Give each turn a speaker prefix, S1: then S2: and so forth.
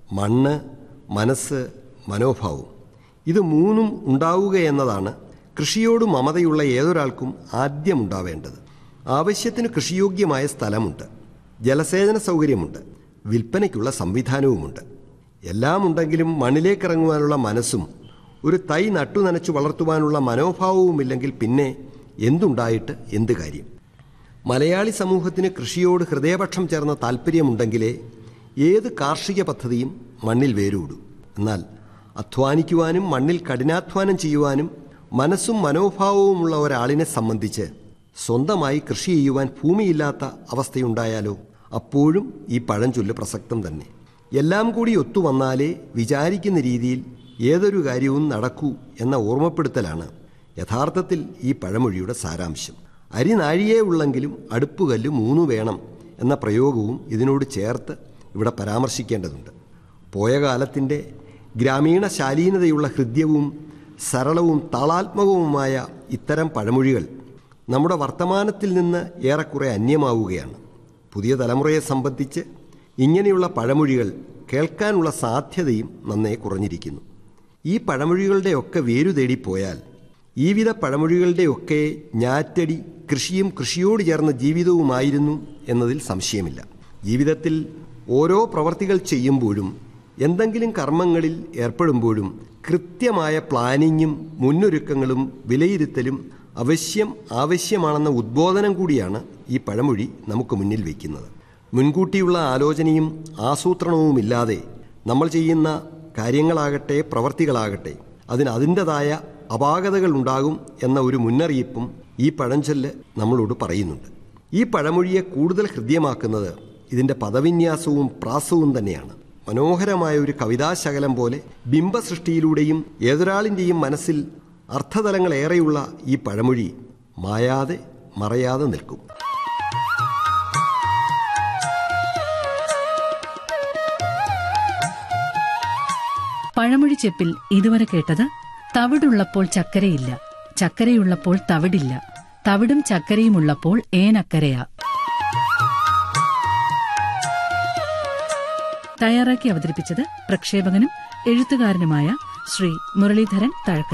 S1: മണ്ണ് മനസ്സ് മനോഭാവം ഇത് മൂന്നും ഉണ്ടാവുക എന്നതാണ് കൃഷിയോട് മമതയുള്ള ഏതൊരാൾക്കും ആദ്യം ഉണ്ടാവേണ്ടത് ആവശ്യത്തിന് കൃഷിയോഗ്യമായ സ്ഥലമുണ്ട് ജലസേചന സൗകര്യമുണ്ട് വിൽപ്പനയ്ക്കുള്ള സംവിധാനവുമുണ്ട് എല്ലാം ഉണ്ടെങ്കിലും മണ്ണിലേക്കിറങ്ങുവാനുള്ള മനസ്സും ഒരു തൈ നട്ടു നനച്ചു വളർത്തുവാനുള്ള മനോഭാവവുമില്ലെങ്കിൽ പിന്നെ എന്തുണ്ടായിട്ട് എന്ത് കാര്യം മലയാളി സമൂഹത്തിന് കൃഷിയോട് ഹൃദയപക്ഷം ചേർന്ന താല്പര്യമുണ്ടെങ്കിലേ ഏത് കാർഷിക പദ്ധതിയും മണ്ണിൽ വേരൂടൂ എന്നാൽ അധ്വാനിക്കുവാനും മണ്ണിൽ കഠിനാധ്വാനം ചെയ്യുവാനും മനസ്സും മനോഭാവവുമുള്ള ഒരാളിനെ സംബന്ധിച്ച് സ്വന്തമായി കൃഷി ചെയ്യുവാൻ ഭൂമിയില്ലാത്ത അവസ്ഥയുണ്ടായാലോ അപ്പോഴും ഈ പഴഞ്ചൊല്ല് പ്രസക്തം തന്നെ എല്ലാം കൂടി ഒത്തുവന്നാലേ വിചാരിക്കുന്ന രീതിയിൽ ഏതൊരു കാര്യവും നടക്കൂ എന്ന ഓർമ്മപ്പെടുത്തലാണ് യഥാർത്ഥത്തിൽ ഈ പഴമൊഴിയുടെ സാരാംശം അരി നാഴിയേ ഉള്ളെങ്കിലും അടുപ്പുകല്ല് മൂന്ന് വേണം എന്ന പ്രയോഗവും ഇതിനോട് ചേർത്ത് ഇവിടെ പരാമർശിക്കേണ്ടതുണ്ട് പോയ കാലത്തിൻ്റെ ഗ്രാമീണ ശാലീനതയുള്ള ഹൃദ്യവും സരളവും താളാത്മകവുമായ ഇത്തരം പഴമൊഴികൾ നമ്മുടെ വർത്തമാനത്തിൽ നിന്ന് ഏറെക്കുറെ അന്യമാവുകയാണ് പുതിയ തലമുറയെ സംബന്ധിച്ച് ഇങ്ങനെയുള്ള പഴമൊഴികൾ കേൾക്കാനുള്ള സാധ്യതയും നന്നേ കുറഞ്ഞിരിക്കുന്നു ഈ പഴമൊഴികളുടെയൊക്കെ വേരു തേടിപ്പോയാൽ ഈ വിധ പഴമൊഴികളുടെയൊക്കെ ഞാറ്റടി കൃഷിയും കൃഷിയോട് ചേർന്ന ജീവിതവുമായിരുന്നു എന്നതിൽ സംശയമില്ല ജീവിതത്തിൽ ഓരോ പ്രവർത്തികൾ ചെയ്യുമ്പോഴും എന്തെങ്കിലും കർമ്മങ്ങളിൽ ഏർപ്പെടുമ്പോഴും കൃത്യമായ പ്ലാനിങ്ങും മുന്നൊരുക്കങ്ങളും വിലയിരുത്തലും അവശ്യം ആവശ്യമാണെന്ന ഉദ്ബോധനം കൂടിയാണ് ഈ പഴമൊഴി നമുക്ക് മുന്നിൽ വയ്ക്കുന്നത് മുൻകൂട്ടിയുള്ള ആലോചനയും ആസൂത്രണവുമില്ലാതെ നമ്മൾ ചെയ്യുന്ന കാര്യങ്ങളാകട്ടെ പ്രവർത്തികളാകട്ടെ അതിന് അതിൻ്റെതായ അപാകതകൾ ഉണ്ടാകും എന്ന ഒരു മുന്നറിയിപ്പും ഈ പഴഞ്ചൊല്ല് നമ്മളോട് പറയുന്നുണ്ട് ഈ പഴമൊഴിയെ കൂടുതൽ ഹൃദ്യമാക്കുന്നത് ഇതിൻ്റെ പദവിന്യാസവും പ്രാസവും തന്നെയാണ് മനോഹരമായ ഒരു കവിതാശകലം പോലെ ബിംബസൃഷ്ടിയിലൂടെയും ഏതൊരാളിൻ്റെയും മനസ്സിൽ അർത്ഥതലങ്ങളേറെയുള്ള ഈ പഴമൊഴി മായാതെ മറയാതെ നിൽക്കും
S2: പഴമൊഴി ചെപ്പിൽ ഇതുവരെ കേട്ടത് തവിടുള്ളപ്പോൾ ചക്കരയില്ല ചക്കരയുള്ളപ്പോൾ തവിടില്ല തവിടും ചക്കരയും ഉള്ളപ്പോൾ ഏനക്കരയാ തയ്യാറാക്കി അവതരിപ്പിച്ചത് പ്രക്ഷേപകനും എഴുത്തുകാരനുമായ ശ്രീ മുരളീധരൻ തഴക്കര